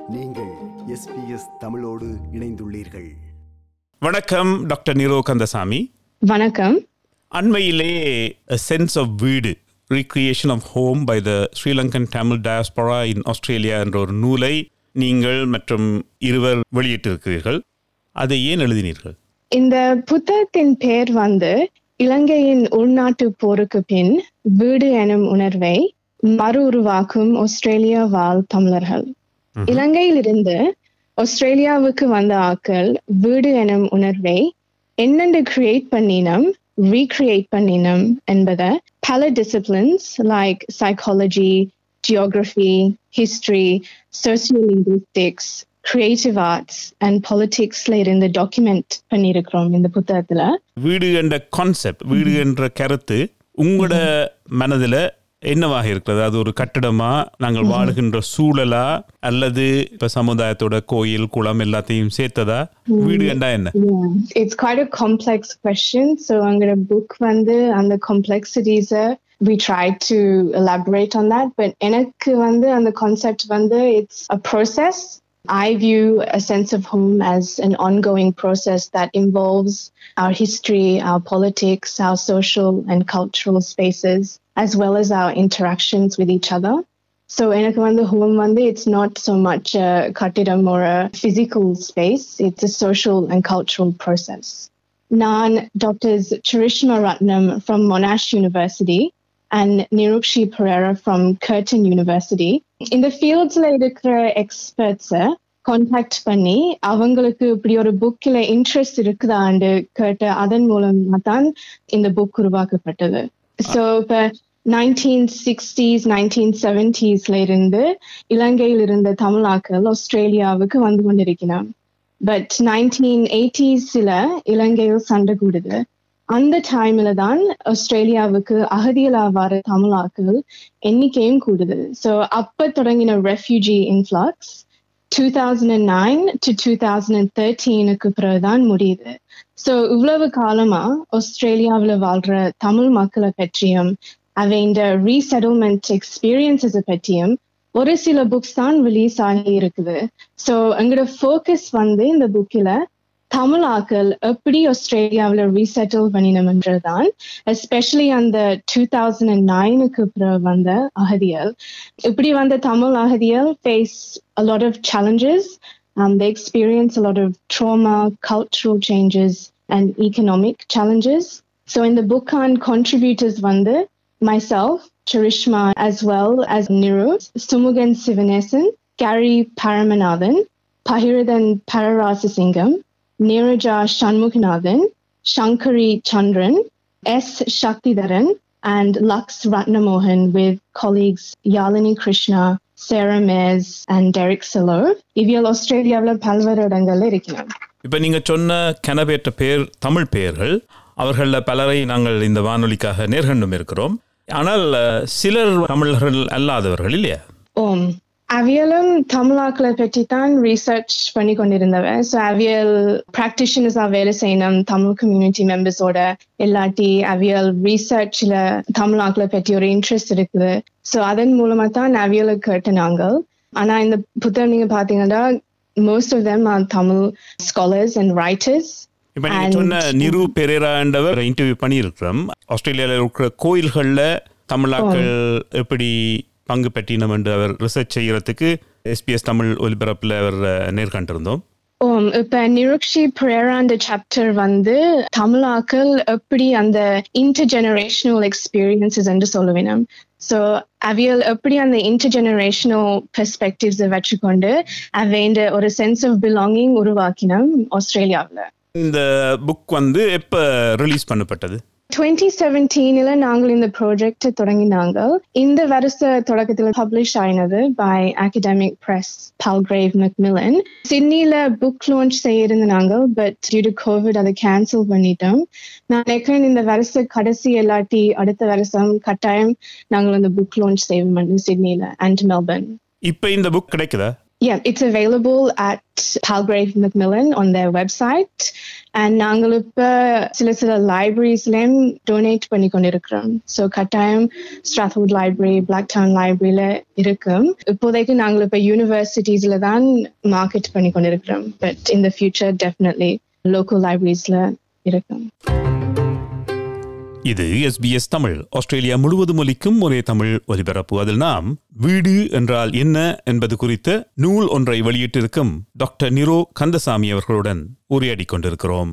நீங்கள் எஸ்பிஎஸ் தமிழோடு இணைந்துள்ளீர்கள் வணக்கம் டாக்டர் நிரோ கந்தசாமி வணக்கம் அண்மையிலே சென்ஸ் ஆஃப் வீடு recreation of home by the Sri Lankan Tamil diaspora in Australia என்ற ஒரு நூலை நீங்கள் மற்றும் இருவர் வெளியிட்டிருக்கிறீர்கள் அதை ஏன் எழுதினீர்கள் இந்த புத்தகத்தின் பெயர் வந்து இலங்கையின் உள்நாட்டு போருக்கு பின் வீடு எனும் உணர்வை மறு உருவாக்கும் ஆஸ்திரேலியா வாழ் தமிழர்கள் இலங்கையிலிருந்து ஆஸ்திரேலியாவுக்கு வந்த ஆக்கள் வீடு எனும் உணர்வை என்னென்று கிரியேட் பண்ணினம் ரீக்ரியேட் பண்ணினம் என்பதை பல disciplines like psychology geography history sociolinguistics creative arts and பாலிடிக்ஸ்ல இருந்து டாக்குமெண்ட் பண்ணியிருக்கிறோம் இந்த புத்தகத்துல வீடு என்ற கான்செப்ட் வீடு என்ற கருத்து உங்களோட மனதில் என்னவாக இருக்கிறது அது ஒரு கட்டிடமா நாங்கள் வாழுகின்ற சூழலா அல்லது இப்ப சமுதாயத்தோட கோயில் குளம் எல்லாத்தையும் சேர்த்ததா வீடு என்றா என்ன Yeah, it's quite a complex question. So I'm going to book வந்து அந்த complexities we tried to elaborate on that. But எனக்கு வந்து அந்த concept வந்து it's a process. I view a sense of home as an ongoing process that involves our history, our politics, our social and cultural spaces, as well as our interactions with each other. So எனக்கு வந்து home வந்து it's not so much a கட்டிடம் or a physical space, it's a social and cultural process. நான் Drs. Charishma Ratnam from Monash University and Nirukshi Pereira from Curtin University. இந்த ஃபீல்ட்ஸ்ல இருக்கிற எக்ஸ்பர்ட்ஸை contact பண்ணி அவங்களுக்கு இப்படி ஒரு புக்கில் இன்ட்ரெஸ்ட் இருக்குதான்னு கேட்ட அதன் மூலமா தான் இந்த புக் உருவாக்கப்பட்டது ஸோ இப்போ நைன்டீன் சிக்ஸ்டீஸ் நைன்டீன் செவன்டீஸ்ல இருந்து இலங்கையில் இருந்த தமிழாக்கள் ஆஸ்திரேலியாவுக்கு வந்து கொண்டிருக்கிறான் பட் நைன்டீன் எயிட்டிஸ்ல இலங்கையில் சண்டை கூடுது அந்த டைம்ல தான் ஆஸ்திரேலியாவுக்கு அகதிகளா வர தமிழாக்கள் எண்ணிக்கையும் கூடுது ஸோ அப்ப தொடங்கின refugee influx two thousand and nine to two thousand and தேர்ட்டீனுக்கு பிறகுதான் முடியுது ஸோ இவ்வளவு காலமா ஆஸ்திரேலியாவில் வாழ்ற தமிழ் மக்களை பற்றியும் அவைண்ட ரீசெட்டில்மெண்ட் எக்ஸ்பீரியன்சஸை பற்றியும் ஒரு சில புக்ஸ் தான் ரிலீஸ் ஆகி இருக்குது ஸோ எங்களோட ஃபோக்கஸ் வந்து இந்த புக்கில் தமிழ் ஆக்கள் எப்படி ஆஸ்திரேலியாவில் ரீசெட்டில் பண்ணினோம்ன்றதுதான் எஸ்பெஷலி அந்த டூ தௌசண்ட் அண்ட் நைனுக்கு பிறகு வந்த அகதியல் இப்படி வந்த தமிழ் அகதியல் face a lot of challenges. Um, they experience a lot of trauma, cultural changes, and economic challenges. So in the book on contributors Vanda, myself, Charishma, as well as Niru, Sumugan Sivanesan, Gary Paramanathan, Pahiradan Pararasasingam, Neeraja Shanmukhanathan, Shankari Chandran, S. Shaktidaran, and Lux Ratnamohan with colleagues Yalini Krishna, Sarah Mayers, and Derek Salo. இவியல் ஆஸ்திரேலியாவில் பல்வேறு இடங்கள்ல இருக்கிறோம் இப்ப நீங்க சொன்ன கனவேற்ற பேர் தமிழ் பெயர்கள் அவர்கள பலரை நாங்கள் இந்த வானொலிக்காக நேர்கண்டும் இருக்கிறோம் ஆனால் அஹ், சிலர் தமிழர்கள் அல்லாதவர்கள் இல்லையா ஓம் அவியலும் தமிழாக்களை பற்றி தான் ரீசர்ச் பண்ணி கொண்டிருந்தவன் ஸோ அவியல் ப்ராக்டிஷனர்ஸாக வேலை செய்யணும் தமிழ் கம்யூனிட்டி மெம்பர்ஸோட இல்லாட்டி அவியல் ரீசர்ச்சில் தமிழாக்களை பற்றி ஒரு இன்ட்ரெஸ்ட் இருக்குது ஸோ அதன் மூலமா தான் அவியலை கேட்ட நாங்கள் ஆனால் இந்த புத்தகம் நீங்க பார்த்தீங்கன்னா most of them are Tamil scholars and writers இப்ப நீங்க And- சொன்ன நிரு பெரேராண்டவர் இன்டர்வியூ பண்ணியிருக்கிறோம் ஆஸ்திரேலியாவில் இருக்கிற கோயில்கள்ல தமிழாக்கள் எப்படி பங்கு பெற்றினம் என்று அவர் ரிசர்ச் செய்யறதுக்கு எஸ்பிஎஸ் தமிழ் ஒலிபரப்பில் அவர் அஹ், நேர்கண்டிருந்தோம் ஓம் இப்ப நிருக்ஷி பிரேராண்ட சாப்டர் வந்து தமிழாக்கள் எப்படி அந்த இன்டர் ஜெனரேஷனல் எக்ஸ்பீரியன்சஸ் என்று சொல்லுவேன் ஸோ அவியல் எப்படி அந்த இன்டர் ஜெனரேஷனல் பெர்ஸ்பெக்டிவ்ஸ் வச்சுக்கொண்டு அவைண்ட ஒரு சென்ஸ் ஆஃப் பிலாங்கிங் உருவாக்கினோம் ஆஸ்திரேலியாவில் இந்த புக் வந்து எப்ப ரிலீஸ் பண்ணப்பட்டது 2017ல நாங்கள் இந்த ப்ராஜெக்ட் தொடங்கினாங்க இந்த வருஷ தொடக்கத்தில் பப்ளிஷ் ஆயினது by academic press Palgrave Macmillan சிட்னில புக் லான்ச் செய்யிருந்த நாங்கள் பட் டியூ டு கோவிட் அதை கேன்சல் பண்ணிட்டோம் நான் நினைக்கிறேன் இந்த வருஷ கடைசி இல்லாட்டி அடுத்த வருஷம் கட்டாயம் நாங்கள் அந்த புக் லான்ச் செய்வோம் சிட்னில அண்ட் மெல்பர்ன் இப்ப இந்த புக் கிடைக்குதா Yeah, it's available at Palgrave Macmillan on their website. And நாங்கள் இப்போ சில சில லைப்ரரிஸ்லேயும் டொனேட் பண்ணி கொண்டிருக்கிறோம் ஸோ கட்டாயம் ஸ்ட்ராத்வுட் லைப்ரரி பிளாக் டவுன் லைப்ரரியில் இருக்கும் இப்போதைக்கு நாங்கள் இப்போ யூனிவர்சிட்டிஸில் தான் மார்க்கெட் பண்ணி கொண்டிருக்கிறோம் பட் இந்த ஃபியூச்சர் டெஃபினெட்லி லோக்கல் லைப்ரரிஸில் இருக்கும் இது எஸ்பிஎஸ் தமிழ் ஆஸ்திரேலியா முழுவதும் ஒலிக்கும் ஒரே தமிழ் ஒலிபரப்பு அதில் நாம் வீடு என்றால் என்ன என்பது குறித்த நூல் ஒன்றை வெளியிட்டிருக்கும் டாக்டர் நிரோ கந்தசாமி அவர்களுடன் உரையாடிக் கொண்டிருக்கிறோம்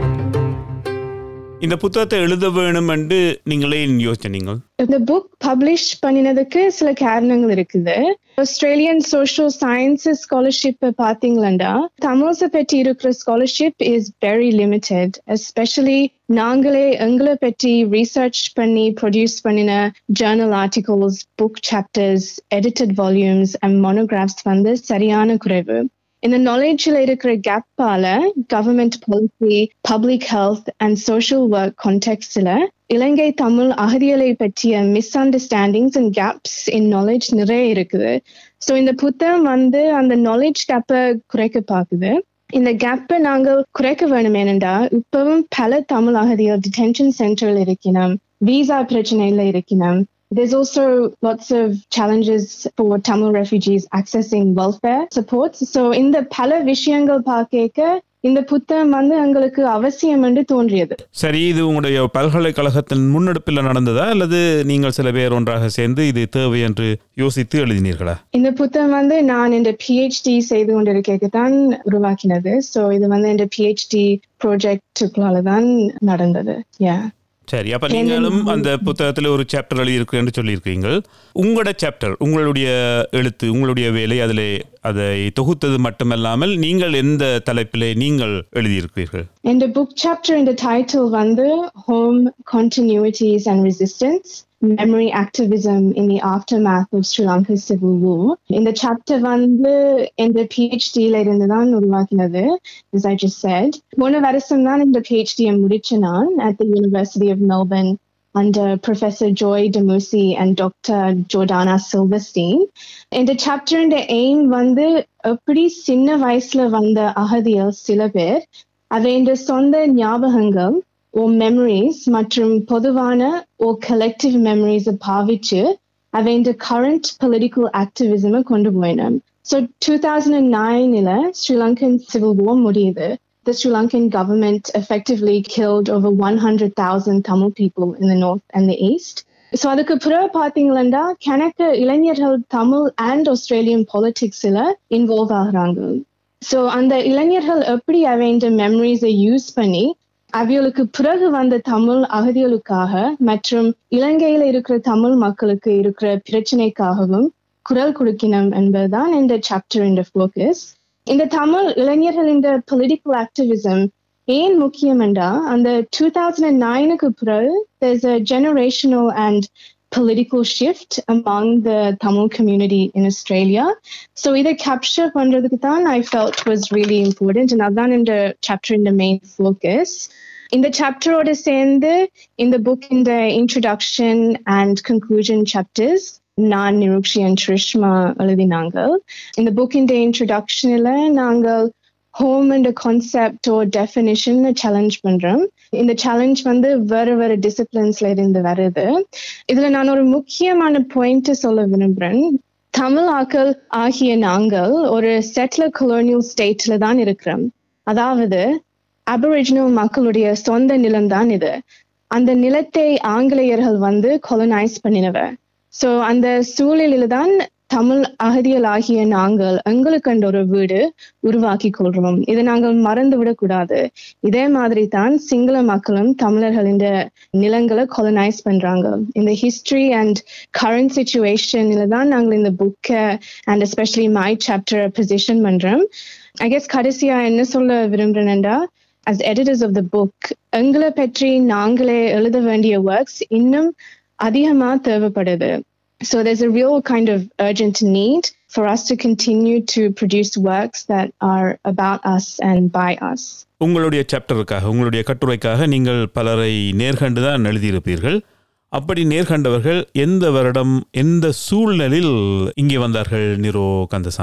இந்த புத்தகத்தை எழுத வேணும் என்று நீங்களே யோசிச்சீங்க இந்த புக் பப்ளிஷ் பண்ணினதுக்கு சில காரணங்கள் இருக்குது ஆஸ்திரேலியன் சோஷியல் சயின்சஸ் ஸ்காலர்ஷிப் பாத்தீங்களா தமிழ்ஸை பற்றி இருக்கிற scholarship is very limited especially நாங்களே எங்களை பற்றி ரீசர்ச் பண்ணி ப்ரொடியூஸ் பண்ணின journal articles book chapters edited volumes and monographs வந்து சரியான குறைவு இந்த நாலேஜில் இருக்கிற கேப்பால government policy public health and social work கான்டெக்ட்ஸில் இலங்கை தமிழ் அகதியலை பற்றிய misunderstandings and gaps in knowledge நிறைய இருக்குது ஸோ இந்த புத்தகம் வந்து அந்த நாலேஜ் கேப்பை குறைக்க பார்க்குது இந்த கேப்பை நாங்கள் குறைக்க வேணும் ஏனென்றா இப்பவும் பல தமிழ் அகதிகள் டிடென்ஷன் சென்டரில் இருக்கணும் விசா பிரச்சனையில் இருக்கணும் There's also lots of challenges for Tamil refugees accessing welfare supports. So இந்த பல விஷயங்கள் பார்க்க இந்த புத்தகம் வந்து எங்களுக்கு அவசியம் என்று தோன்றியது சரி இது உங்களுடைய பல்கலைக்கழகத்தின் முன்னெடுப்பில் நடந்ததா அல்லது நீங்கள் சில பேர் ஒன்றாக சேர்ந்து இது தேவை என்று யோசித்து எழுதினீர்களா இந்த புத்தகம் வந்து நான் இந்த பிஹெச்டி செய்து கொண்டிருக்க தான் உருவாக்கினது ஸோ இது வந்து இந்த பிஹெச்டி ப்ராஜெக்டுக்குள்ளால தான் நடந்தது யா சரி அப்ப நீங்களும் அந்த புத்தகத்தில் ஒரு சாப்டர் எழுதியிருக்கு என்று சொல்லியிருக்கீங்க உங்களோட சாப்டர் உங்களுடைய எழுத்து உங்களுடைய வேலை அதில் அதை தொகுத்தது மட்டுமல்லாமல் நீங்கள் எந்த தலைப்பிலே நீங்கள் எழுதியிருக்கிறீர்கள் இந்த புக் சாப்டர் இந்த டைட்டில் வந்து home continuities and resistance memory activism in the aftermath of Sri Lanka's civil war. இந்த chapter வந்து இந்த PhD-ல இருந்து தான் உருவாக்கினது, as I just said. போன வருஷம் தான் இந்த PhD முடிச்ச நான் at the University of Melbourne under Professor Joy DeMusi and Dr. Jordana Silverstein. இந்த chapter இந்த aim வந்து எப்படி சின்ன வயசுல வந்த அகதியல் சில பேர் அவைன்ற சொந்த ஞாபகங்கள் ஓ மெமரிஸ் மற்றும் பொதுவான ஓ கலெக்டிவ் மெமரிஸ் பாவிச்சு அவைன்ற கரண்ட் பொலிட்டிக்கல் ஆக்டிவிசமை கொண்டு போயினோம் ஸோ டூ தௌசண்ட் அண்ட் நைனில் ஸ்ரீலங்கன் சிவில் வார் முடியுது The Sri Lankan government effectively killed over 100,000 Tamil people in the north and the east. So அதுக்கு பிறகு பார்த்தீங்களா கணக்கு இளைஞர்கள் தமிழ் அண்ட் ஆஸ்திரேலியன் பாலிடிக்ஸில் இன்வால்வ் ஆகுறாங்க ஸோ அந்த இளைஞர்கள் எப்படி அவைன்ற மெமரிஸை யூஸ் பண்ணி அவைகளுக்கு பிறகு வந்த தமிழ் அகதிகளுக்காக மற்றும் இலங்கையில இருக்கிற தமிழ் மக்களுக்கு இருக்கிற பிரச்சனைக்காகவும் குரல் கொடுக்கணும் என்பதுதான் இந்த சாப்டர் இந்த ஃபோக்கஸ் இந்த தமிழ் இளைஞர்கள் இந்த பொலிட்டிக்கல் ஆக்டிவிசம் ஏன் முக்கியம் என்றா அந்த டூ தௌசண்ட் அண்ட் நைனுக்கு பிறகு there's a generational and political shift among the Tamil community in Australia. So இதை capture பண்றதுக்கு தான் I felt was really important and அதான் இந்த chapter in the main focus. இந்த சாப்டரோட சேர்ந்து இந்த புக் இந்த இன்ட்ரடக்ஷன் அண்ட் கன்க்ளூஷன் சாப்டர்ஸ் நான் நிருக்ஷி அண்ட் ட்ரிஷ்மா எழுதினாங்க இந்த புக் இந்த இன்ட்ரடக்ஷனில் நாங்கள் ஹோம் என்ற கான்செப்ட் ஓ டெஃபினிஷன் சேலஞ்ச் பண்றோம் இந்த சேலஞ்ச் வந்து வேற வேற டிசிப்ளின்ஸ்ல இருந்து வருது இதுல நான் ஒரு முக்கியமான பாயிண்ட் சொல்ல விரும்புறேன் தமிழ் ஆக்கள் ஆகிய நாங்கள் ஒரு செட்டிலர் கொலோனியல் ஸ்டேட்ல தான் இருக்கிறோம் அதாவது அபரிஜினல் மக்களுடைய சொந்த நிலம்தான் இது அந்த நிலத்தை ஆங்கிலேயர்கள் வந்து கொலனைஸ் பண்ணினவர் ஸோ அந்த சூழலில தான் தமிழ் அகதியல் ஆகிய நாங்கள் எங்களுக்கு ஒரு வீடு உருவாக்கி கொள்றோம் இதை நாங்கள் மறந்து விடக்கூடாது இதே மாதிரி தான் சிங்கள மக்களும் தமிழர்களின் நிலங்களை கொலனைஸ் பண்றாங்க இந்த ஹிஸ்டரி அண்ட் கரண்ட் சுச்சுவேஷன்ல தான் நாங்கள் இந்த புக்கை அண்ட் எஸ்பெஷலி மை சாப்டரை பொசிஷன் பண்றோம் ஐ கெஸ் கடைசியா என்ன சொல்ல விரும்புறேன்டா as editors of the book எங்களை பற்றி நாங்களே எழுத வேண்டிய ஒர்க்ஸ் இன்னும் அதிகமா தேவைப்படுது so there's a real kind of urgent need for us to continue to produce works that are about us and by us உங்களுடைய சாப்டருக்காக உங்களுடைய கட்டுரைக்காக நீங்கள் பலரை நேர்கண்டு தான் எழுதியிருப்பீர்கள் அப்படி நேர்கண்டவர்கள் எந்த வருடம் எந்த சூழ்நிலையில் இங்கே வந்தார்கள் நிரோ கந்தசாமி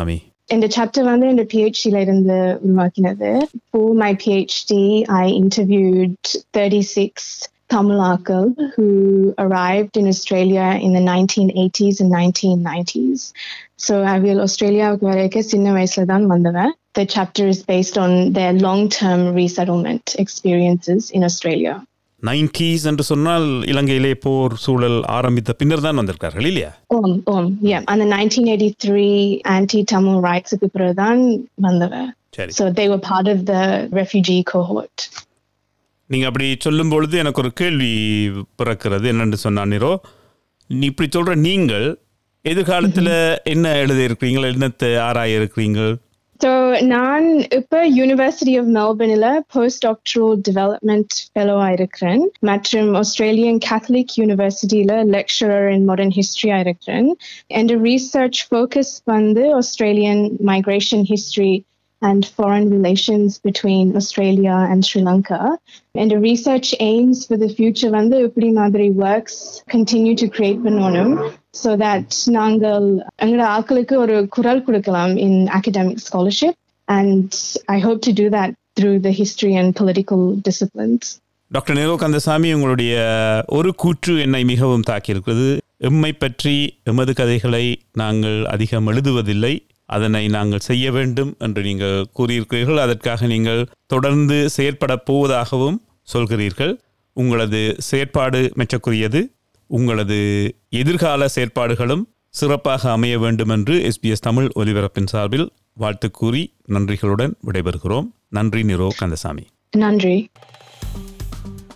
இந்த chapter வந்து இந்த PhD ல இருந்து உருவாக்கினது for my PhD I interviewed 36 Tamilakal who arrived in Australia in the 1980s and 1990s. So அவியல் ஆஸ்திரேலியாவுக்கு வரைக்கும் சின்ன வயசுல தான் வந்தவன் The chapter is based on their long-term resettlement experiences in Australia. Nineties என்று சொன்னால் இலங்கையிலே போர் சூழல் ஆரம்பித்த பின்னர் தான் வந்திருக்கார்கள் இல்லையா Um, um, yeah. And the 1983 anti-Tamil rights க்கு பிறகுதான் வந்தவன். சரி So they were part of the refugee cohort. நீங்க அப்படி சொல்லும் பொழுது எனக்கு ஒரு கேள்வி பிறக்கிறது என்னன்னு சொன்னானிரோ நீ இப்படி சொல்ற நீங்கள் எதிர்காலத்துல என்ன எழுத இருக்கிறீங்க என்னத்தை ஆராய இருக்கிறீங்க So நான் இப்ப University of Melbourne postdoctoral development fellow இருக்கிறேன் மற்றும் Australian Catholic University lecturer in modern history இருக்கிறேன் and a research focus வந்து Australian migration history and foreign relations between Australia and Sri Lanka. And the research aims for the future வந்து இப்படி மாதிரி works continue to create பண்ணணும் so that நாங்கள் எங்களோட ஆட்களுக்கு ஒரு குரல் கொடுக்கலாம் in academic scholarship and I hope to do that through the history and political disciplines. Doctor Niro Kandasamy உங்களுடைய ஒரு கூற்று என்னை மிகவும் தாக்கியிருக்கிறது எம்மை பற்றி எமது கதைகளை நாங்கள் அதிகம் எழுதுவதில்லை அதனை நாங்கள் செய்ய வேண்டும் என்று நீங்கள் கூறியிருக்கிறீர்கள் அதற்காக நீங்கள் தொடர்ந்து செயற்பட போவதாகவும் சொல்கிறீர்கள் உங்களது செயற்பாடு மெச்சக்குரியது உங்களது எதிர்கால செயற்பாடுகளும் சிறப்பாக அமைய வேண்டும் என்று எஸ்பிஎஸ் தமிழ் ஒலிபரப்பின் சார்பில் வாழ்த்து கூறி நன்றிகளுடன் விடைபெறுகிறோம் நன்றி நிரோ கந்தசாமி Nandri.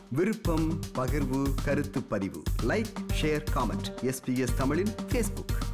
விருப்பம் பகிர்வு கருத்து பதிவு லைக் ஷேர் காமெண்ட் எஸ்பிஎஸ் தமிழின் ஃபேஸ்புக்